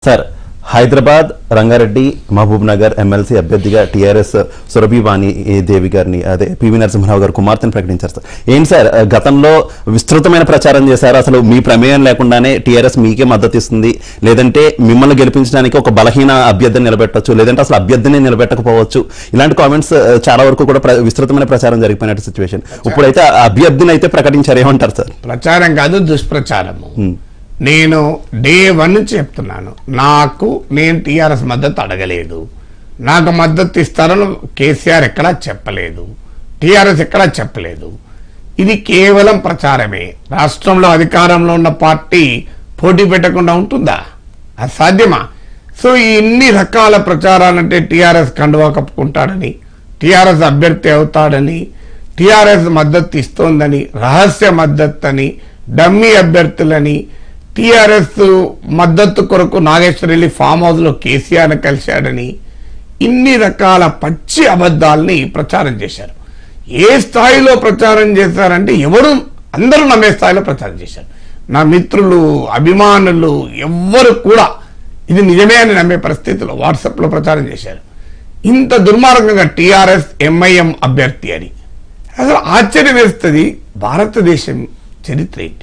sir Hyderabad Rangareddy Mahabub Nagar MLC అభ్యర్థిగా TRS Surabhi Vani Devi గారిని అదే పివి నరసింహరావు గారు కుమార్తెను ప్రకటించారు సార్ ఏంటి సార్ గతంలో విస్తృతమైన ప్రచారం చేశారు అసలు మీ ప్రమేయం లేకుండానే టీఆర్ఎస్ మీకే మద్దతు ఇస్తుంది లేదంటే మిమ్మల్ని గెలిపించడానికి ఒక బలహీన అభ్యర్థిని నిలబెట్టచ్చు లేదంటే అసలు అభ్యర్థిని నిలబెట్టకపోవచ్చు ఇలాంటి కామెంట్స్ చాలా వరకు కూడా ప్ర- విస్తృతమైన ప్రచారం జరిగిపోయినట్టు సిచ్యువేషన్ ఇప్పుడైతే ఆ అభ్యర్థిని అయితే ప్రకటించారు ఏమంటారు సార్ ప్రచారం కాదు దుష్ప్రచారము నేను డే వన్ నుంచి చెప్తున్నాను నాకు నేను టీఆర్ఎస్ మద్దతు అడగలేదు నాకు మద్దతు ఇస్తారని కేసీఆర్ ఎక్కడా చెప్పలేదు టీఆర్ఎస్ ఎక్కడా చెప్పలేదు ఇది కేవలం ప్రచారమే రాష్ట్రంలో అధికారంలో ఉన్న పార్టీ పోటీ పెట్టకుండా ఉంటుందా అది సాధ్యమా సో ఈ ఇన్ని రకాల ప్రచారాలంటే టీఆర్ఎస్ కండువా కప్పుకుంటాడని టీఆర్ఎస్ అభ్యర్థి అవుతాడని టీఆర్ఎస్ మద్దతు ఇస్తోందని రహస్య మద్దతు అని డమ్మీ అభ్యర్థులని టీఆర్ఎస్ మద్దతు కొరకు నాగేశ్వర రెడ్డి ఫామ్ హౌస్ లో కేసీఆర్ కలిశాడని ఇన్ని రకాల పచ్చి అబద్ధాలని ప్రచారం చేశారు ఏ స్థాయిలో ప్రచారం చేశారంటే ఎవరు అందరూ నమ్మే స్థాయిలో ప్రచారం చేశారు నా మిత్రులు అభిమానులు ఎవ్వరు కూడా ఇది నిజమే అని నమ్మే పరిస్థితిలో వాట్సాప్ లో ప్రచారం చేశారు ఇంత దుర్మార్గంగా టీఆర్ఎస్ ఎంఐఎం అభ్యర్థి అని అసలు ఆశ్చర్యం వేస్తుంది భారతదేశం చరిత్ర ఏంటి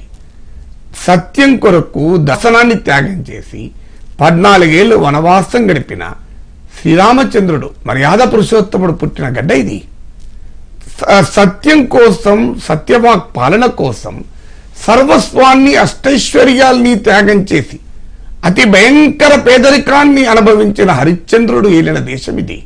సత్యం కొరకు దశనాన్ని త్యాగం చేసి పద్నాలుగేళ్లు వనవాసం గడిపిన శ్రీరామచంద్రుడు మర్యాద పురుషోత్తముడు పుట్టిన గడ్డ ఇది స- సత్యం కోసం సత్యవాక్ పాలన కోసం సర్వస్వాన్ని అష్టైశ్వర్యాల్ని త్యాగం చేసి అతి భయంకర పేదరికాన్ని అనుభవించిన హరిశ్చంద్రుడు ఏలిన దేశం ఇది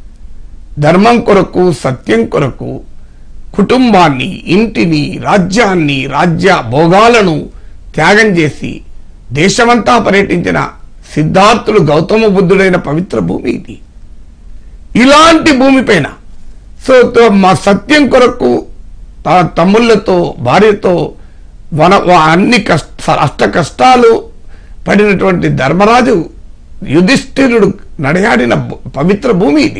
ధర్మం కొరకు సత్యం కొరకు కుటుంబాన్ని ఇంటిని రాజ్యాన్ని రాజ్య భోగాలను త్యాగం చేసి దేశమంతా పర్యటించిన సిద్ధార్థుడు గౌతమ బుద్ధుడైన పవిత్ర భూమి ఇది ఇలాంటి భూమిపైన సో తో- మా సత్యం కొరకు త- తమ్ముళ్ళతో భార్యతో వన వ- అన్ని కష్ట అష్ట కష్టాలు పడినటువంటి ధర్మరాజు యుధిష్ఠిరుడు నడయాడిన భూ- పవిత్ర భూమి ఇది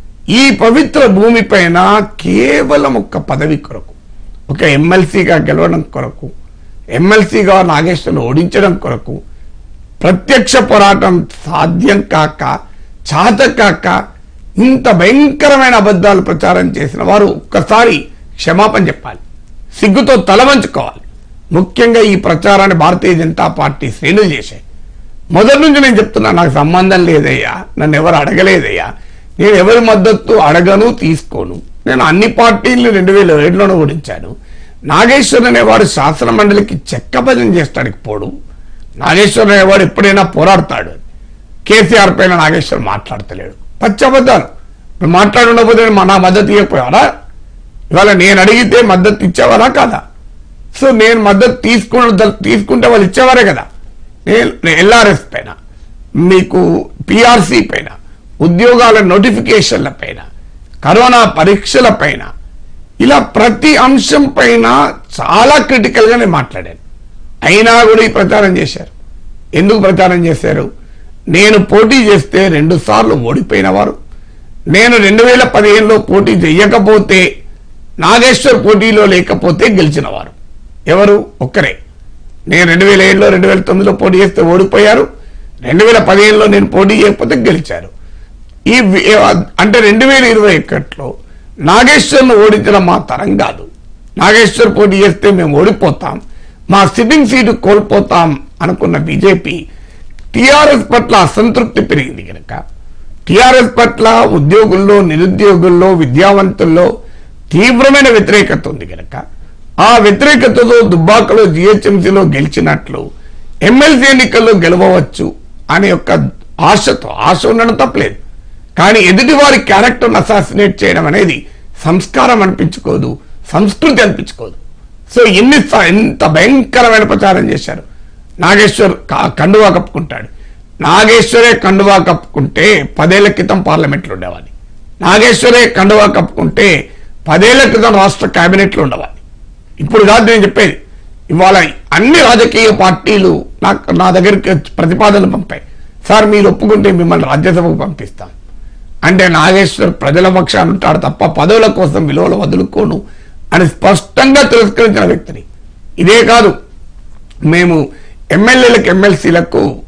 ఈ పవిత్ర భూమిపైన కేవలం ఒక పదవి కొరకు ఒక ఎమ్మెల్సీగా గెలవడం కొరకు ఎమ్మెల్సీగా నాగేశ్వరం ఓడించడం కొరకు ప్రత్యక్ష పోరాటం సాధ్యం కాక చాత కాక ఇంత భయంకరమైన అబద్ధాలు ప్రచారం చేసిన వారు ఒక్కసారి క్షమాపణ చెప్పాలి సిగ్గుతో తల వంచుకోవాలి ముఖ్యంగా ఈ ప్రచారాన్ని భారతీయ జనతా పార్టీ శ్రేణులు చేశాయి మొదటి నుంచి నేను చెప్తున్నా నాకు సంబంధం లేదయ్యా నన్ను ఎవరు అడగలేదయ్యా నేను ఎవరి మద్దతు అడగను తీసుకోను నేను అన్ని పార్టీలు రెండు వేల ఏడులోనే ఓడించాను నాగేశ్వర్ అనేవాడు శాసన మండలికి చెక్కభజన చేస్తాడికి పోడు నాగేశ్వర్ అనేవాడు ఎప్పుడైనా పోరాడతాడు కేసీఆర్ పైన నాగేశ్వర్ మాట్లాడతలేడు పచ్చి అబద్ధాలు నువ్వు మాట్లాడుండకపోతే మా నా మద్దతు ఇవ్వకపోయారా ఇవాళ నేను అడిగితే మద్దతు ఇచ్చేవారా కాదా సో నేను మద్దతు తీసుకున్న తీసుకుంటే వాళ్ళు ఇచ్చేవారే కదా నేను ఎల్ఆర్ఎస్ పైన మీకు పిఆర్సీ పైన ఉద్యోగాల నోటిఫికేషన్ల పైన కరోనా పరీక్షల పైన ఇలా ప్రతి అంశం పైన చాలా క్రిటికల్గా నేను మాట్లాడాను అయినా కూడా ఈ ప్రచారం చేశారు ఎందుకు ప్రచారం చేశారు నేను పోటీ చేస్తే రెండు సార్లు ఓడిపోయిన వారు నేను రెండు వేల పదిహేనులో పోటీ చేయకపోతే నాగేశ్వర్ పోటీలో లేకపోతే గెలిచిన వారు ఎవరు ఒక్కరే నేను రెండు వేల ఏడులో రెండు వేల తొమ్మిదిలో పోటీ చేస్తే ఓడిపోయారు రెండు వేల పదిహేనులో నేను పోటీ చేయకపోతే గెలిచారు ఈ వి- అంటే రెండు వేల ఇరవై ఒకటిలో నాగేశ్వర్ను ఓడించడం మా తరం కాదు నాగేశ్వర్ పోటీ చేస్తే మేము ఓడిపోతాం మా సిట్టింగ్ సీటు కోల్పోతాం అనుకున్న బీజేపీ టీఆర్ఎస్ పట్ల అసంతృప్తి పెరిగింది కనుక టీఆర్ఎస్ పట్ల ఉద్యోగుల్లో నిరుద్యోగుల్లో విద్యావంతుల్లో తీవ్రమైన వ్యతిరేకత ఉంది కనుక ఆ వ్యతిరేకతతో దుబ్బాకలో జిహెచ్ఎంసీలో గెలిచినట్లు ఎమ్మెల్సీ ఎన్నికల్లో గెలవవచ్చు అనే యొక్క ఆశతో ఆశ ఉండడం తప్పలేదు కానీ ఎదుటి వారి క్యారెక్టర్ను అసాసినేట్ చేయడం అనేది సంస్కారం అనిపించుకోదు సంస్కృతి అనిపించుకోదు సో ఎన్ని స- ఎంత భయంకరమైన ప్రచారం చేశారు నాగేశ్వర్ క- కండువా కప్పుకుంటాడు నాగేశ్వరే కండువా కప్పుకుంటే పదేళ్ల క్రితం పార్లమెంట్లో ఉండేవాడిని నాగేశ్వరే కండువా కప్పుకుంటే పదేళ్ల క్రితం రాష్ట్ర కేబినెట్లో ఉండేవాడిని ఇప్పుడు కాదు నేను చెప్పేది ఇవాళ అన్ని రాజకీయ పార్టీలు నాకు నా దగ్గరికి వచ్చి ప్రతిపాదనలు పంపాయి సార్ మీరు ఒప్పుకుంటే మిమ్మల్ని రాజ్యసభకు పంపిస్తాం అంటే నాగేశ్వర్ ప్రజల పక్షాన్ని ఉంటాడు తప్ప పదవుల కోసం విలువలు వదులుకోను అని స్పష్టంగా తిరస్కరించిన వ్యక్తిని ఇదే కాదు మేము ఎమ్మెల్యేలకు ఎమ్మెల్సీలకు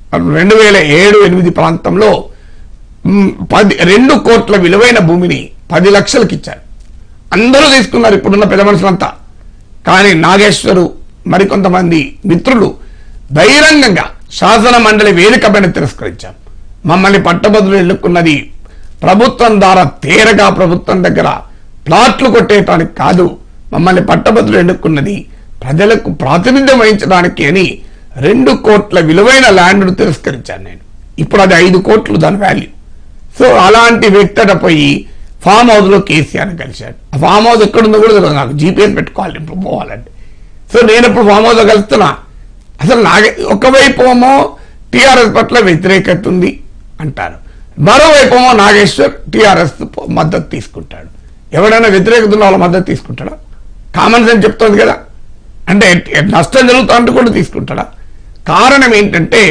రెండు వేల ఏడు ఎనిమిది ప్రాంతంలో మ్, పది రెండు కోట్ల విలువైన భూమిని పది లక్షలకు ఇచ్చారు అందరూ తీసుకున్నారు ఇప్పుడున్న పెద్ద మనుషులంతా కానీ నాగేశ్వరు మరికొంతమంది మిత్రులు బహిరంగంగా శాసన మండలి వేదిక పైన తిరస్కరించాం మమ్మల్ని పట్టభద్రులు ఎన్నుకున్నది ప్రభుత్వం ద్వారా తేరగా ప్రభుత్వం దగ్గర ప్లాట్లు కొట్టేయటానికి కాదు మమ్మల్ని పట్టభద్రులు ఎన్నుకున్నది ప్రజలకు ప్రాతినిధ్యం వహించడానికి అని రెండు కోట్ల విలువైన ల్యాండ్ను తిరస్కరించాను నేను ఇప్పుడు అది ఐదు కోట్లు దాని వాల్యూ సో అలాంటి వ్యక్తట పోయి ఫామ్ హౌస్ లో కేసీఆర్ కలిశాడు ఆ ఫామ్ హౌస్ ఎక్కడుందో కూడా తెలియదు నాకు జీపీఎస్ పెట్టుకోవాలి ఇప్పుడు పోవాలంటే సో నేను ఇప్పుడు ఫామ్ హౌస్ లో కలుస్తున్నా అసలు నాగే ఒకవైపు ఏమో టీఆర్ఎస్ పట్ల వ్యతిరేకత ఉంది అంటారు మరోవైపు ఏమో నాగేశ్వర్ టీఆర్ఎస్ మద్దతు తీసుకుంటాడు ఎవడైనా వ్యతిరేకత ఉన్న వాళ్ళ మద్దతు తీసుకుంటాడా కామన్ సెన్స్ చెప్తోంది కదా అంటే నష్టం జరుగుతుంటే కూడా తీసుకుంటాడా కారణం ఏంటంటే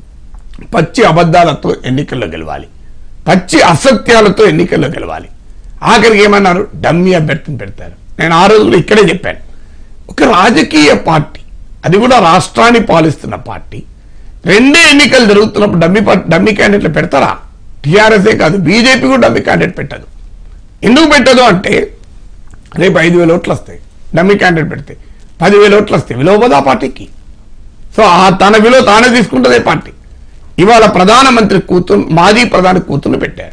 పచ్చి అబద్ధాలతో ఎన్నికల్లో గెలవాలి పచ్చి అసత్యాలతో ఎన్నికల్లో గెలవాలి ఆఖరికి ఏమన్నారు డమ్మీ అభ్యర్థిని పెడతారు నేను ఆ రోజులు ఇక్కడే చెప్పాను ఒక రాజకీయ పార్టీ అది కూడా రాష్ట్రాన్ని పాలిస్తున్న పార్టీ రెండే ఎన్నికలు జరుగుతున్నప్పుడు డమ్మీ పా- డమ్మీ క్యాండిడేట్లు పెడతారా టీఆర్ఎస్ఏ కాదు బీజేపీ కూడా డమ్మీ క్యాండిడేట్ పెట్టదు ఎందుకు పెట్టదు అంటే రేపు ఐదు వేల ఓట్లు వస్తాయి డమ్మీ క్యాండిడేట్ పెడితే పదివేల ఓట్లు వస్తాయి విలువ పోదా ఆ పార్టీకి సో ఆ తన విలువ తానే తీసుకుంటుంది పార్టీ ఇవాళ ప్రధానమంత్రి కూతురు మాజీ ప్రధాని కూతురు పెట్టారు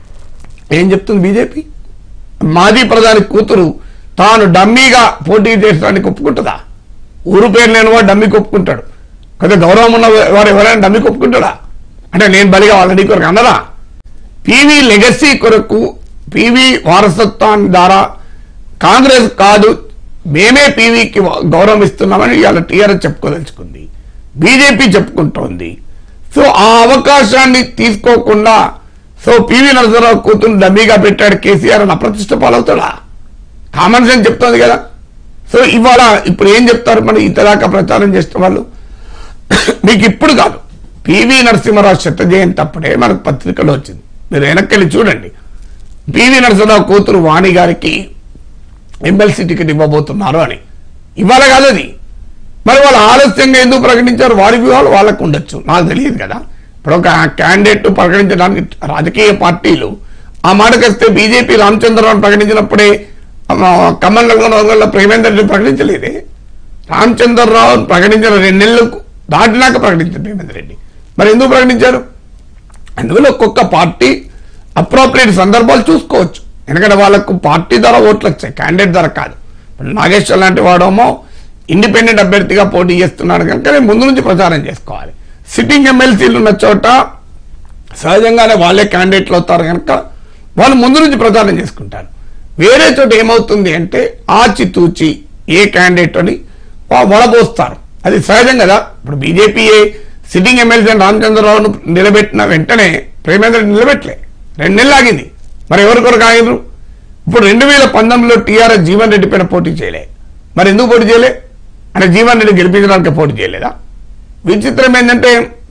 ఏం చెప్తుంది బీజేపీ మాజీ ప్రధాని కూతురు తాను డమ్మీగా పోటీ చేసడానికి ఒప్పుకుంటుందా ఊరు పేరు లేని వాడు డమ్మీకి ఒప్పుకుంటాడు కొద్దిగా గౌరవం ఉన్న వారు ఎవరైనా డమ్మీకి ఒప్పుకుంటాడా అంటే నేను బలిగా వాళ్ళ నీ కొరకు అన్నదా పివి లెగసీ కొరకు పివి వారసత్వాన్ని ద్వారా కాంగ్రెస్ కాదు మేమే పీవీకి గౌరవం ఇస్తున్నామని ఇవాళ టీఆర్ఎస్ చెప్పుకోదలుచుకుంది బీజేపీ చెప్పుకుంటోంది సో ఆ అవకాశాన్ని తీసుకోకుండా సో పివి నరసింహరావు కూతురు డమ్మీగా పెట్టాడు కేసీఆర్ అని అప్రతిష్ట పాలవుతాడా కామన్ సెన్స్ చెప్తోంది కదా సో ఇవాళ ఇప్పుడు ఏం చెప్తారు మన ఇంతదాకా ప్రచారం చేసిన వాళ్ళు మీకు ఇప్పుడు కాదు పివి నరసింహరావు శత జయంతి అప్పుడే మనకు పత్రికలో వచ్చింది మీరు వెనక్కి చూడండి పివి నరసింహరావు కూతురు వాణి గారికి ఎమ్మెల్సీ టికెట్ ఇవ్వబోతున్నారు అని ఇవాళ కాదు అది మరి వాళ్ళు ఆలస్యంగా ఎందుకు ప్రకటించారు వారి వ్యూహాలు వాళ్ళకు ఉండొచ్చు నాకు తెలియదు కదా ఇప్పుడు ఒక క్యాండిడేట్ ప్రకటించడానికి రాజకీయ పార్టీలు ఆ మాటకు వస్తే బీజేపీ రామచంద్రరావు ప్రకటించినప్పుడే ఆ, ఖమ్మం నల్గొండ ప్రేమేందర్ రెడ్డి ప్రకటించలేదే రామచంద్రరావు ప్రకటించిన రెండు నెలలకు దాటినాక ప్రకటించారు ప్రేమేందర్ రెడ్డి మరి ఎందుకు ప్రకటించారు అందువల్ల ఒక్కొక్క పార్టీ అప్రోప్రియేట్ సందర్భాలు చూసుకోవచ్చు ఎందుకంటే వాళ్ళకు పార్టీ ద్వారా ఓట్లు వచ్చాయి క్యాండిడేట్ ద్వారా కాదు ఇప్పుడు నాగేశ్వర్ లాంటి వాడేమో ఇండిపెండెంట్ అభ్యర్థిగా పోటీ చేస్తున్నాడు కనుక నేను ముందు నుంచి ప్రచారం చేసుకోవాలి సిట్టింగ్ ఎమ్మెల్సీలు ఉన్న చోట సహజంగానే వాళ్ళే క్యాండిడేట్లు అవుతారు కనుక వాళ్ళు ముందు నుంచి ప్రచారం చేసుకుంటారు వేరే చోట ఏమవుతుంది అంటే ఆచితూచి ఏ క్యాండిడేట్ అని వా- వడబోస్తారు అది సహజం కదా ఇప్పుడు బీజేపీ సిట్టింగ్ ఎమ్మెల్సీ రామచంద్రరావును నిలబెట్టిన వెంటనే ప్రేమేంద్ర రెడ్డి నిలబెట్టలే రెండు నెలలు ఆగింది మరి ఎవరి కొరకు ఆగినరు ఇప్పుడు రెండు వేల పంతొమ్మిదిలో టీఆర్ఎస్ జీవన్ రెడ్డి పైన పోటీ చేయలే మరి ఎందుకు పోటీ చేయలే అంటే జీవన్ రెడ్డి గెలిపించడానికి పోటీ చేయలేదా విచిత్రం ఏంటంటే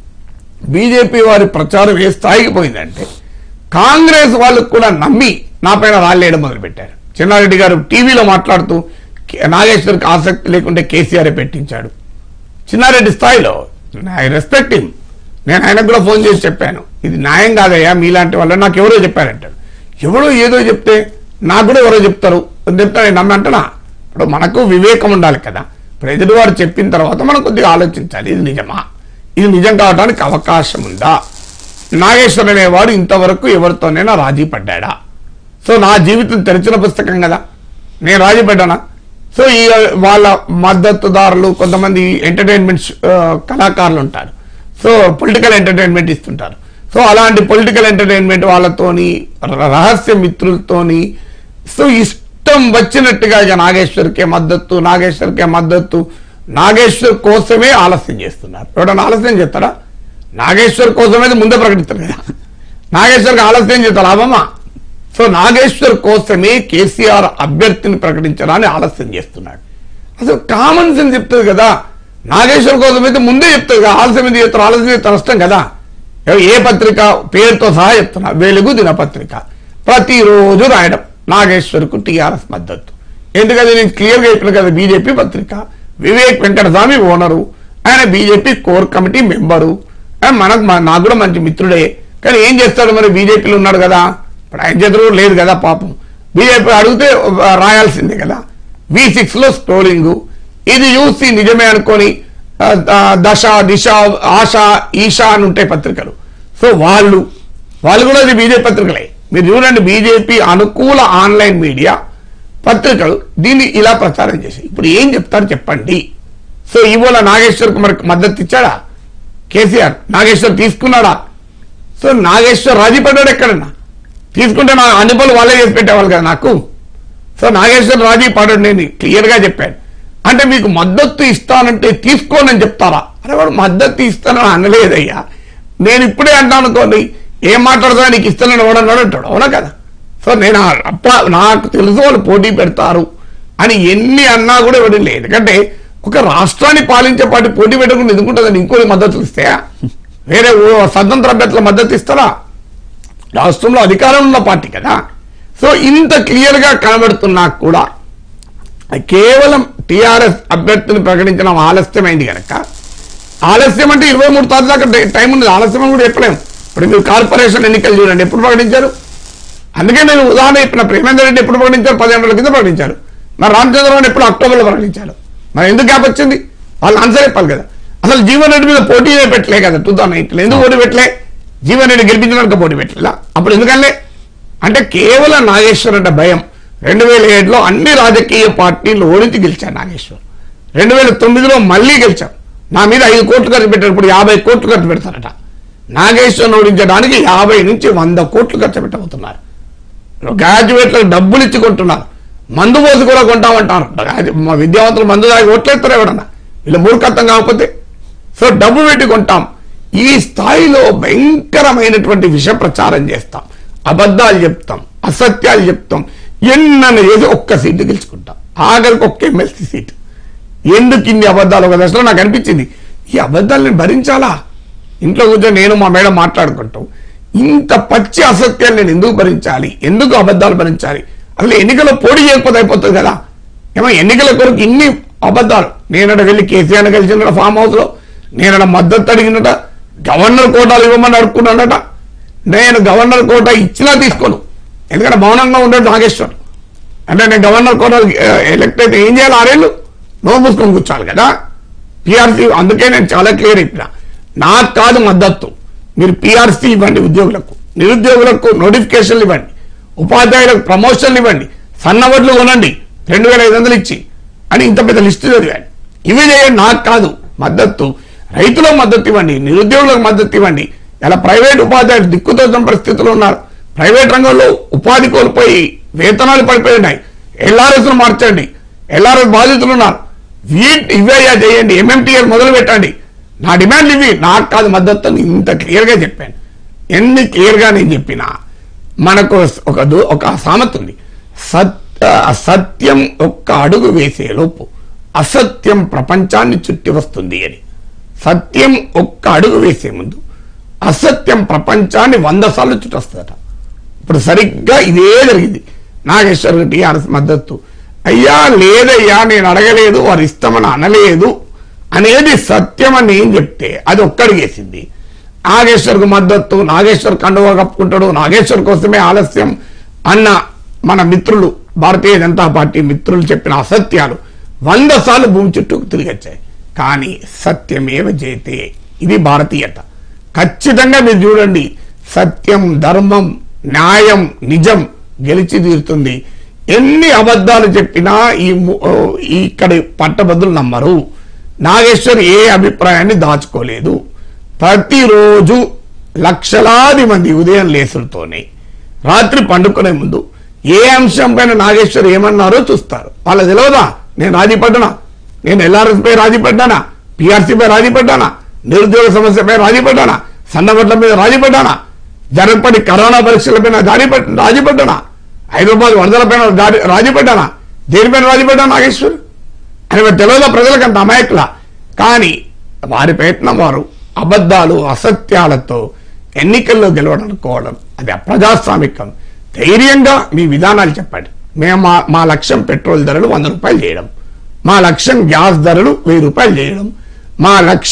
బీజేపీ వారి ప్రచారం ఏ స్థాయికి పోయిందంటే కాంగ్రెస్ వాళ్ళకు కూడా నమ్మి నా పైన రాళ్ళేయడం మొదలుపెట్టారు చిన్నారెడ్డి గారు టీవీలో మాట్లాడుతూ కే- నాగేశ్వర్కి ఆసక్తి లేకుంటే కేసీఆర్ పెట్టించాడు చిన్నారెడ్డి స్థాయిలో ఐ రెస్పెక్ట్ హిమ్ నేను ఆయనకు కూడా ఫోన్ చేసి చెప్పాను ఇది న్యాయం కాదయ్యా మీలాంటి వాళ్ళు నాకు ఎవరో చెప్పారంటాడు ఎవరో ఏదో చెప్తే నాకు కూడా ఎవరో చెప్తారు అని చెప్తా నేను నమ్మంటనా ఇప్పుడు మనకు వివేకం ఉండాలి కదా ఇప్పుడు ఎదుటివారు చెప్పిన తర్వాత మనం కొద్దిగా ఆలోచించాలి ఇది నిజమా ఇది నిజం కావడానికి అవకాశం ఉందా నాగేశ్వర్ అనేవాడు ఇంతవరకు ఎవరితోనైనా రాజీ పడ్డాడా సో నా జీవితం తెరిచిన పుస్తకం కదా నేను రాజీ పడ్డానా సో ఈ వాళ్ళ మద్దతుదారులు కొంతమంది ఎంటర్టైన్మెంట్ కళాకారులు ఉంటారు సో పొలిటికల్ ఎంటర్టైన్మెంట్ ఇస్తుంటారు సో అలాంటి పొలిటికల్ ఎంటర్టైన్మెంట్ వాళ్ళతోని ర- రహస్య మిత్రులతోని సో ఇష్టం వచ్చినట్టుగా ఇక నాగేశ్వర్కే మద్దతు నాగేశ్వర్కే మద్దతు నాగేశ్వర్ కోసమే ఆలస్యం చేస్తున్నారు ఎవడన్నా ఆలస్యం చేస్తారా నాగేశ్వర్ కోసమైతే ముందే ప్రకటిస్తారు కదా నాగేశ్వర్కి ఆలస్యం చేస్తారు లాభమా సో నాగేశ్వర్ కోసమే కేసీఆర్ అభ్యర్థిని ప్రకటించడాన్ని ఆలస్యం చేస్తున్నాడు అసలు కామన్ సెన్స్ చెప్తుంది కదా నాగేశ్వర్ కోసం అయితే ముందే చెప్తుంది కదా ఆలస్యం ఎందుకు చెప్తారు ఆలస్యం చేస్తారు నష్టం కదా ఏ- ఏ పత్రిక పేరుతో సహా చెప్తున్నా వెలుగు దినపత్రిక ప్రతిరోజు రాయడం నాగేశ్వర్కు టీఆర్ఎస్ మద్దతు ఎందుకంటే నేను క్లియర్గా చెప్పిన కదా బీజేపీ పత్రిక వివేక్ వెంకటస్వామి ఓనరు ఆయన బీజేపీ కోర్ కమిటీ మెంబరు ఆ, మనకు మా- నాకు కూడా మంచి మిత్రుడే కానీ ఏం చేస్తాడు మరి బీజేపీలో ఉన్నాడు కదా ఇప్పుడు ఆయన చేతిలో లేదు కదా పాపం బీజేపీ అడిగితే ఆ, రాయాల్సిందే కదా వి సిక్స్ లో స్క్రోలింగ్ ఇది చూసి నిజమే అనుకొని ఆ, ఆ, దశ దిశ ఆశ ఈశా అని ఉంటాయి పత్రికలు సో వాళ్ళు వాళ్ళు కూడా అది బీజేపీ పత్రికలే మీరు చూడండి బీజేపీ అనుకూల ఆన్లైన్ మీడియా పత్రికలు దీన్ని ఇలా ప్రచారం చేసి ఇప్పుడు ఏం చెప్తారు చెప్పండి సో ఇవాళ నాగేశ్వర్ కుమార్ మద్దతు ఇచ్చాడా కేసీఆర్ నాగేశ్వర్ తీసుకున్నాడా సో నాగేశ్వర్ రాజీ పడ్డాడు ఎక్కడన్నా తీసుకుంటే నా అన్ని పనులు వాళ్ళే చేసి పెట్టేవాళ్ళు కదా నాకు సో నాగేశ్వర్ రాజీ పడ్డాడు నేను క్లియర్ గా చెప్పాను అంటే మీకు మద్దతు ఇస్తానంటే తీసుకోనని చెప్తారా అరే వాడు మద్దతు ఇస్తానని అనలేదయ్యా నేను ఇప్పుడే అంటాను అనుకోండి ఏం మాట్లాడుతున్నా నీకు ఇస్తానని ఎవడన్నాడు అంటాడు అవునా కదా సో నేను ఆ- అప్ప నాకు తెలుసు వాళ్ళు పోటీ పెడతారు అని ఎన్ని అన్నా కూడా ఇవ్వడం లేదు ఎందుకంటే ఒక రాష్ట్రాన్ని పాలించే పార్టీ పోటీ పెట్టకుండా ఎందుకుంటుందని ఇంకోటి మద్దతులు ఇస్తాయా వేరే ఓ స్వతంత్ర అభ్యర్థుల మద్దతు ఇస్తారా రాష్ట్రంలో అధికారం ఉన్న పార్టీ కదా సో ఇంత క్లియర్ గా కనబడుతున్నా కూడా కేవలం టిఆర్ఎస్ అభ్యర్థిని ప్రకటించడం ఆలస్యమైంది కనుక ఆలస్యం అంటే ఇరవై మూడు తారీఖు దాకా డే- టైం ఉంది ఆలస్యం అని కూడా చెప్పలేము ఇప్పుడు మీరు కార్పొరేషన్ ఎన్నికలు చూడండి ఎప్పుడు ప్రకటించారు అందుకే నేను ఉదాహరణ చెప్పిన ప్రేమేందర్ రెడ్డి ఎప్పుడు ప్రకటించారు పదిహేను రోజుల కింద ప్రకటించారు మరి రామచంద్రరావు ఎప్పుడు అక్టోబర్లో ప్రకటించారు మరి ఎందుకు గ్యాప్ వచ్చింది వాళ్ళు ఆన్సర్ చెప్పాలి కదా అసలు జీవన్ రెడ్డి మీద పోటీ పెట్టలే కదా టూ థౌసండ్ ఎయిట్లో ఎందుకు పోటీ పెట్టలే జీవన్ రెడ్డి గెలిపించడానికి పోటీ పెట్టలేదా అప్పుడు ఎందుకలే అంటే కేవలం నాగేశ్వర్ అంటే భయం రెండు వేల ఏడులో అన్ని రాజకీయ పార్టీలు ఓడించి గెలిచారు నాగేశ్వర్ రెండు వేల తొమ్మిదిలో మళ్ళీ గెలిచారు నా మీద ఐదు కోట్లు ఖర్చు పెట్టారు ఇప్పుడు యాభై కోట్లు ఖర్చు పెడతారట నాగేశ్వర్ ఓడించడానికి యాభై నుంచి వంద కోట్లు ఖర్చు పెట్టబోతున్నారు గ్రాడ్యుయేట్లకు డబ్బులు ఇచ్చి కొంటున్నారు మందు పోసి కూడా కొంటామంటారు గ్రాడ్యు- మా విద్యావంతులు మందు దాగి ఓట్లేస్తారు ఎవడన్నా వీళ్ళ మూర్ఖత్వం కాకపోతే సో డబ్బు పెట్టి కొంటాం ఈ స్థాయిలో భయంకరమైనటువంటి విష ప్రచారం చేస్తాం అబద్ధాలు చెప్తాం అసత్యాలు చెప్తాం ఎన్నని చేసి ఒక్క సీటు గెలుచుకుంటాం ఆఖరికి ఒక్క ఎమ్మెల్సీ సీటు ఎందుకు ఇన్ని అబద్ధాలు ఒక దశలో నాకు అనిపించింది ఈ అబద్ధాలు నేను భరించాలా ఇంట్లో కూర్చొని నేను మా మేడం మాట్లాడుకుంటాం ఇంత పచ్చి అసత్యాలు నేను ఎందుకు భరించాలి ఎందుకు అబద్ధాలు భరించాలి అసలు ఎన్నికల్లో పోటీ చేయకపోతే అయిపోతుంది కదా ఏమో ఎన్నికల కొరకు ఇన్ని అబద్ధాలు నేనట వెళ్ళి కేసీఆర్ కలిసిన ఫామ్ హౌస్ లో నేనట మద్దతు అడిగినట గవర్నర్ కోటాలు ఇవ్వమని అడుక్కున్నాడట నేను గవర్నర్ కోటా ఇచ్చినా తీసుకోను ఎందుకంటే మౌనంగా ఉండడు నాగేశ్వర్ అంటే నేను గవర్నర్ కోట ఎలక్ట్ అయితే ఏం చేయాలి ఆరేళ్ళు నో మూసుకొని కూర్చోాలి కదా పిఆర్సీ అందుకే నేను చాలా క్లియర్ అయిపోయినా నాకు కాదు మద్దతు మీరు పిఆర్సీ ఇవ్వండి ఉద్యోగులకు నిరుద్యోగులకు నోటిఫికేషన్లు ఇవ్వండి ఉపాధ్యాయులకు ప్రమోషన్లు ఇవ్వండి సన్నవడ్లు కొనండి రెండు వేల ఐదు వందలు ఇచ్చి అని ఇంత పెద్ద లిస్టు చదివాను ఇవి చేయండి నాకు కాదు మద్దతు రైతులకు మద్దతు ఇవ్వండి నిరుద్యోగులకు మద్దతు ఇవ్వండి ఇలా ప్రైవేట్ ఉపాధ్యాయులు దిక్కుతోచిన పరిస్థితులు ఉన్నారు ప్రైవేట్ రంగంలో ఉపాధి కోల్పోయి వేతనాలు పడిపోయి ఉన్నాయి ఎల్ఆర్ఎస్ మార్చండి ఎల్ఆర్ఎస్ బాధితులు ఉన్నారు వీట్ ఇవయ్యా చేయండి ఎంఎంటీఎల్ మొదలు పెట్టండి నా డిమాండ్ ఇవి నాకు కాదు మద్దతు అని ఇంత క్లియర్ గా చెప్పాను ఎన్ని క్లియర్ గా నేను చెప్పినా మనకు ఒక దు- ఒక సామెత ఉంది సత్య సత్యం ఒక్క అడుగు వేసే లోపు అసత్యం ప్రపంచాన్ని చుట్టి వస్తుంది అని సత్యం ఒక్క అడుగు వేసే ముందు అసత్యం ప్రపంచాన్ని వంద సార్లు చుట్టొస్తుందట ఇప్పుడు సరిగ్గా ఇదే జరిగింది నాగేశ్వర్ టీఆర్ఎస్ మద్దతు అయ్యా లేదయ్యా నేను అడగలేదు వారు ఇస్తామని అనలేదు అనేది సత్యం అని నేను చెప్తే అది ఒక్కడిగేసింది నాగేశ్వర్కు మద్దతు నాగేశ్వర్ కండువా కప్పుకుంటాడు నాగేశ్వర్ కోసమే ఆలస్యం అన్న మన మిత్రులు భారతీయ జనతా పార్టీ మిత్రులు చెప్పిన అసత్యాలు వంద సార్లు భూమి చుట్టూ తిరిగొచ్చాయి కానీ సత్యమేవ జయతే ఇది భారతీయత ఖచ్చితంగా మీరు చూడండి సత్యం ధర్మం న్యాయం నిజం గెలిచి తీరుతుంది ఎన్ని అబద్ధాలు చెప్పినా ఈ ము- ఈ ఇక్కడి పట్టభద్రులు నమ్మరు నాగేశ్వర్ ఏ అభిప్రాయాన్ని దాచుకోలేదు ప్రతిరోజు లక్షలాది మంది ఉదయం లేసులతోనే రాత్రి పండుకునే ముందు ఏ అంశం పైన నాగేశ్వర్ ఏమన్నారో చూస్తారు వాళ్ళ తెలియదా నేను రాజీ పడ్డానా నేను ఎల్ఆర్ఎస్ పై రాజీ పడ్డానా పిఆర్సీ పై రాజీ పడ్డానా నిరుద్యోగ సమస్యపై రాజీ పడ్డానా సన్నబట్ల మీద రాజీ పడ్డానా జరగపడి కరోనా పరీక్షలపైన దాడి పడ్- రాజీ పడ్డానా హైదరాబాద్ వరదలపైన దాడి రాజీ పడ్డానా దేనిపైన రాజీ పడ్డా నాగేశ్వర్ అని మరి తెలియదా ప్రజలకు అంత అమాయకుల కానీ వారి ప్రయత్నం వారు అబద్ధాలు అసత్యాలతో ఎన్నికల్లో గెలవడనుకోవడం అది అప్రజాస్వామికం ధైర్యంగా మీ విధానాలు చెప్పండి మేము మా మా లక్ష్యం పెట్రోల్ ధరలు వంద రూపాయలు చేయడం మా లక్ష్యం గ్యాస్ ధరలు వెయ్యి రూపాయలు చేయడం మా లక్ష్యం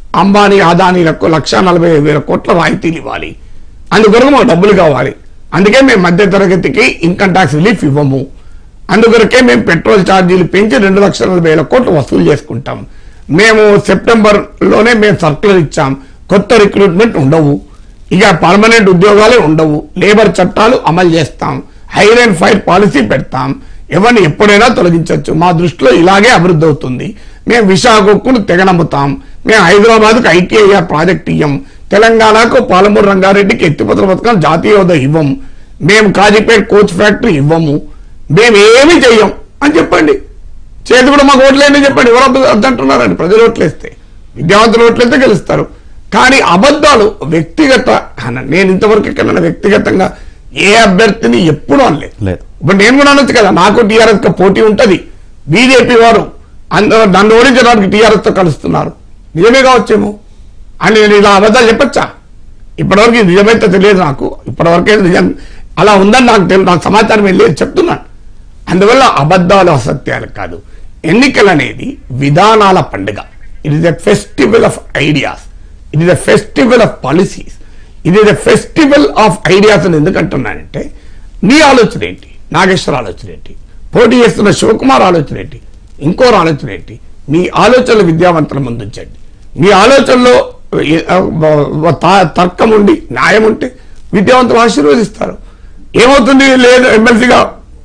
అంబానీ అదానీలకు లక్ష నలభై వేల కోట్ల రాయితీలు ఇవ్వాలి అందుకొరకు మాకు డబ్బులు కావాలి అందుకే మేము మధ్య తరగతికి ఇన్కమ్ ట్యాక్స్ రిలీఫ్ ఇవ్వము అందుకొరకే మేము పెట్రోల్ ఛార్జీలు పెంచి రెండు లక్షల నలభై వేల కోట్లు వసూలు చేసుకుంటాం మేము సెప్టెంబర్ లోనే మేము సర్కులర్ ఇచ్చాం కొత్త రిక్రూట్మెంట్ ఉండవు ఇక పర్మనెంట్ ఉద్యోగాలే ఉండవు లేబర్ చట్టాలు అమలు చేస్తాం హైర్ అండ్ ఫైర్ పాలసీ పెడతాం ఎవరిని ఎప్పుడైనా తొలగించవచ్చు మా దృష్టిలో ఇలాగే అభివృద్ధి అవుతుంది మేము విశాఖకు తెగ నమ్ముతాం మేము హైదరాబాద్కు ఐటీఐఆర్ ప్రాజెక్ట్ ఇయ్యం తెలంగాణకు పాలమూరు రంగారెడ్డికి ఎత్తిపోతల పథకం జాతీయ హోదా ఇవ్వం మేము కాజీపేట కోచ్ ఫ్యాక్టరీ ఇవ్వము మేము ఏమీ చెయ్యం అని చెప్పండి చేతి కూడా మాకు ఓట్లేని చెప్పండి ఎవరు వద్దంటున్నారండి ప్రజలు ఓట్లేస్తే విద్యావంతులు ఓట్లేస్తే గెలుస్తారు కానీ అబద్ధాలు వ్యక్తిగత అన- నేను ఇంతవరకు ఎక్కడైనా వ్యక్తిగతంగా ఏ అభ్యర్థిని ఎప్పుడూ అనలేదు లేదు ఇప్పుడు నేను కూడా అనొచ్చు కదా నాకు టీఆర్ఎస్ తో పోటీ ఉంటది బీజేపీ వారు అందరూ నన్ను ఓడించడానికి టీఆర్ఎస్ తో కలుస్తున్నారు నిజమే కావచ్చేమో అని నేను ఇలా అబద్ధాలు చెప్పచ్చా ఇప్పటివరకు ఇది నిజమైతే తెలియదు నాకు ఇప్పటివరకే నిజం అలా ఉందని నాకు తెలియదు నాకు సమాచారం ఏం లేదు చెప్తున్నాను అందువల్ల అబద్ధాలు అసత్యాలు కాదు ఎన్నికలు అనేది విధానాల పండుగ it is a festival of ideas it is a festival of policies ఇది is a festival of ideas అని ఎందుకు అంటున్నానంటే నీ ఆలోచన ఏంటి నాగేశ్వర ఆలోచన ఏంటి పోటీ చేస్తున్న శివకుమార్ ఆలోచన ఏంటి ఇంకోరు ఆలోచన ఏంటి మీ ఆలోచనలు విద్యావంతుల ముందుంచండి మీ ఆలోచనలో ఏ- ఆ, త- తర్కం ఉండి న్యాయం ఉంటే విద్యావంతులు ఆశీర్వదిస్తారు ఏమవుతుంది లేదు ఎమ్మెల్సీగా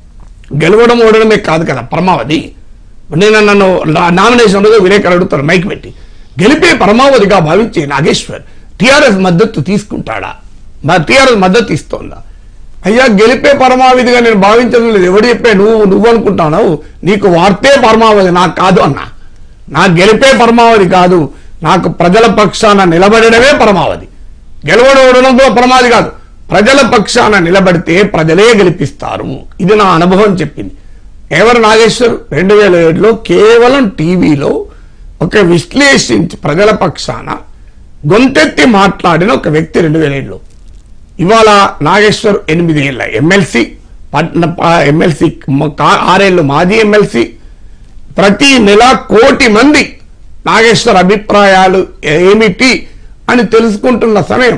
గెలవడం ఓడడమే కాదు కదా పరమావధి నేను నన్ను నామినేషన్ రోజు విలేకరు అడుగుతారు మైక్ పెట్టి గెలిపే పరమావధిగా భావించే నాగేశ్వర్ టిఆర్ఎస్ మద్దతు తీసుకుంటాడా మా టిఆర్ఎస్ మద్దతు ఇస్తోందా అయ్యా గెలిపే పరమావధిగా నేను భావించడం లేదు ఎవడు చెప్పే నువ్వు నువ్వు అనుకుంటావు నీకు వార్తే పరమావధి నాకు కాదు అన్నా నా గెలిపే పరమావధి కాదు నాకు ప్రజల పక్షాన నిలబడడమే పరమావధి గెలవడం ఓడడం కూడా పరమావధి కాదు ప్రజల పక్షాన నిలబడితే ప్రజలే గెలిపిస్తారు ఇది నా అనుభవం చెప్పింది ఎవరు నాగేశ్వర్ రెండు వేల ఏడులో కేవలం టీవీలో ఒక విశ్లేషించి ప్రజల పక్షాన గొంతెత్తి మాట్లాడిన ఒక వ్యక్తి రెండు వేల ఏడులో ఇవాళ నాగేశ్వర్ ఎనిమిది ఏళ్ళ ఎమ్మెల్సీ పట్న ప- ఎమ్మెల్సీ మ- కా- ఆరేళ్ళు మాజీ ఎమ్మెల్సీ ప్రతి నెల కోటి మంది నాగేశ్వర్ అభిప్రాయాలు ఏమిటి అని తెలుసుకుంటున్న సమయం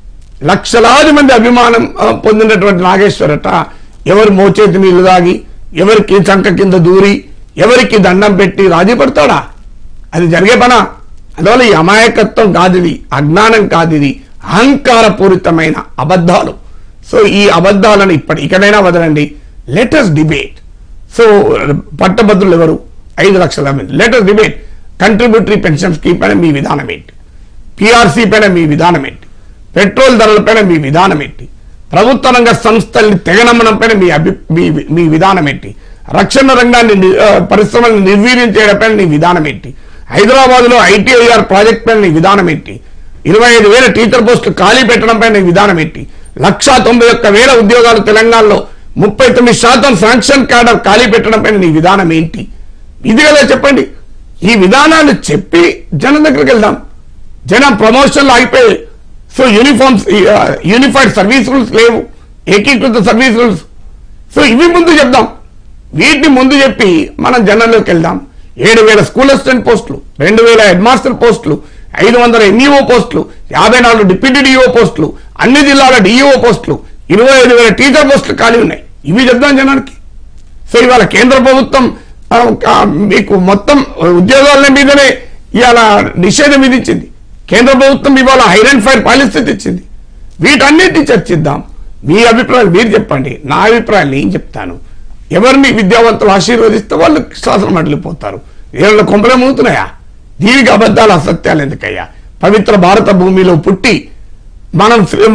లక్షలాది మంది అభిమానం ఆ, పొందినటువంటి నాగేశ్వరట ఎవరు మోచేతి నీళ్లు దాగి ఎవరికి చంక కింద దూరి ఎవరికి దండం పెట్టి రాజీ పడతాడా అది జరిగే పనా అందువల్ల ఈ అమాయకత్వం కాదు ఇది అజ్ఞానం కాదు ఇది అహంకారపూరితమైన అబద్ధాలు సో ఈ అబద్ధాలను ఇప్పటి ఇకనైనా వదలండి లెటెస్ట్ డిబేట్ సో పట్టభద్రులు ఎవరు ఐదు లక్షల మంది latest debate contributory pension scheme పైన మీ విధానం ఏంటి పిఆర్సీ పైన మీ విధానం ఏంటి పెట్రోల్ ధరలపైన మీ విధానం ఏంటి ప్రభుత్వ రంగ సంస్థల్ని తెగనమ్మడం పైన మీ అభి మీ మీ విధానం ఏంటి రక్షణ రంగాన్ని ని- ఆ, పరిశ్రమలను నిర్వీర్యం చేయడం పైన నీ విధానం ఏంటి హైదరాబాద్ లో ఐటీఐఆర్ ప్రాజెక్ట్ పైన నీ విధానం ఏంటి ఇరవై ఐదు వేల టీచర్ పోస్టులు ఖాళీ పెట్టడం పైన నీ విధానం ఏంటి లక్షా తొంభై ఒక్క వేల ఉద్యోగాలు తెలంగాణలో ముప్పై తొమ్మిది శాతం శాంక్షన్ క్యాడర్ ఖాళీ పెట్టడం పైన నీ విధానం ఏంటి ఇది కదా చెప్పండి ఈ విధానాలు చెప్పి జనం దగ్గరికి వెళ్దాం జనం ప్రమోషన్లు ఆగిపోయాయి so uniforms unified service rules లేవు ఏకీకృత సర్వీస్ రూల్స్ సో ఇవి ముందు చెప్దాం వీటిని ముందు చెప్పి మనం జనంలోకి వెళ్దాం ఏడు వేల స్కూల్ అసిస్టెంట్ పోస్టులు రెండు వేల హెడ్ మాస్టర్ పోస్టులు ఐదు వందల ఎంఈఓ పోస్టులు యాభై నాలుగు డిప్యూటీ డిఓ పోస్టులు అన్ని జిల్లాల డిఈఓ పోస్టులు ఇరవై ఐదు వేల టీచర్ పోస్టులు ఖాళీ ఉన్నాయి ఇవి చెప్దాం జనానికి సో ఇవాళ కేంద్ర ప్రభుత్వం ఆ, ఆ, మీకు మొత్తం ఉద్యోగాల మీదనే ఇవాళ నిషేధం విధించింది కేంద్ర ప్రభుత్వం ఇవాళ హైర్ అండ్ ఫైర్ పాలసీ తెచ్చింది వీటన్నిటిని చర్చిద్దాం మీ అభిప్రాయాలు మీరు చెప్పండి నా అభిప్రాయాలు నేను చెప్తాను ఎవరిని విద్యావంతులు ఆశీర్వదిస్తే వాళ్ళు శాసనం అడిగిపోతారు వీళ్ళ కొంపలే మూతున్నాయా దీనికి అబద్ధాలు అసత్యాలు ఎందుకయ్యా పవిత్ర భారత భూమిలో పుట్టి మనం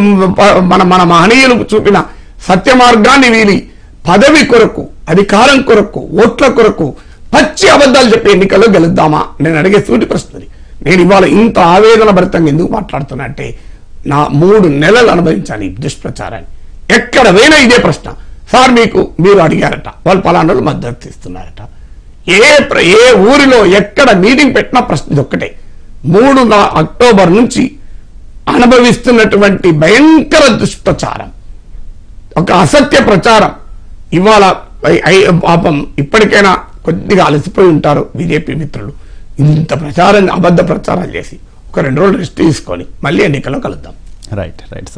మన మన మహనీయులు చూపిన సత్య మార్గాన్ని వీలి పదవి కొరకు అధికారం కొరకు ఓట్ల కొరకు పచ్చి అబద్ధాలు చెప్పే ఎన్నికల్లో గెలుద్దామా నేను అడిగే సూటి ప్రశ్నది నేను ఇవాళ ఇంత ఆవేదన భరితంగా ఎందుకు మాట్లాడుతున్నా అంటే నా మూడు నెలలు అనుభవించాను ఈ దుష్ప్రచారాన్ని ఎక్కడ పోయినా ఇదే ప్రశ్న సార్ మీకు మీరు అడిగారట వాళ్ళు పలానా వాళ్ళు మద్దతు ఇస్తున్నారట ఏ ప్ర- ఏ ఊరిలో ఎక్కడ మీటింగ్ పెట్టినా ప్రశ్న ఇది ఒక్కటే మూడు నా- అక్టోబర్ నుంచి అనుభవిస్తున్నటువంటి భయంకర దుష్ప్రచారం ఒక అసత్య ప్రచారం ఇవాళ ఐ- ఐ- పాపం ఇప్పటికైనా కొద్దిగా అలసిపోయి ఉంటారు బీజేపీ మిత్రులు ఇంత ప్రచారం అబద్ధ ప్రచారం చేసి ఒక రెండు రోజులు రెస్ట్ తీసుకొని మళ్ళీ ఎన్నికల్లో కలుద్దాం రైట్ రైట్